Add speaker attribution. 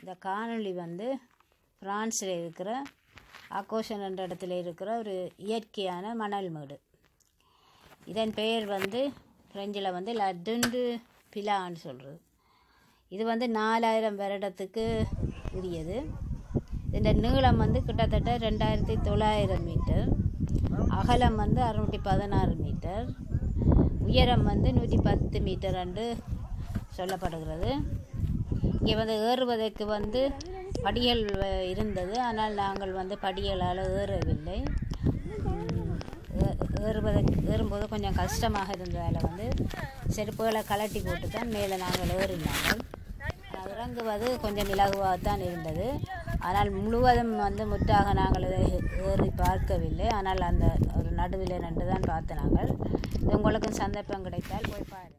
Speaker 1: இந்த காணொளி வந்து பிரான்ஸில் இருக்கிற அக்கோஷன் என்ற இடத்துல இருக்கிற ஒரு இயற்கையான மணல் மேடு இதன் பெயர் வந்து பிரெஞ்சில் வந்து லட்டுண்டு பிலான்னு சொல்கிறது இது வந்து நாலாயிரம் வருடத்துக்கு உரியது இதன் நீளம் வந்து கிட்டத்தட்ட ரெண்டாயிரத்தி தொள்ளாயிரம் மீட்டர் அகலம் வந்து அறுநூற்றி பதினாறு மீட்டர் உயரம் வந்து நூற்றி பத்து மீட்டர் என்று சொல்லப்படுகிறது இங்கே வந்து ஏறுவதற்கு வந்து படிகள் வ- இருந்தது ஆனால் நாங்கள் வந்து படிகளால் ஏறவில்லை உம், ஏ- ஏறுவதற்கு ஏறும்போது கொஞ்சம் கஷ்டமாக இருந்ததால் வந்து செருப்புகளை கலட்டி போட்டு தான் மேலே நாங்கள் ஏறினாங்கள் ஆனால் இறங்குவது கொஞ்சம் இலகுவாகத்தான் இருந்தது ஆனால் முழுவதும் வந்து முற்றாக நாங்கள் இதை ஏறி பார்க்கவில்லை ஆனால் அந்த ஒரு நடுவில் நின்று தான் பார்த்து நாங்கள் இது உங்களுக்கும் சந்தர்ப்பம் கிடைத்தால் போய் பாருங்கள்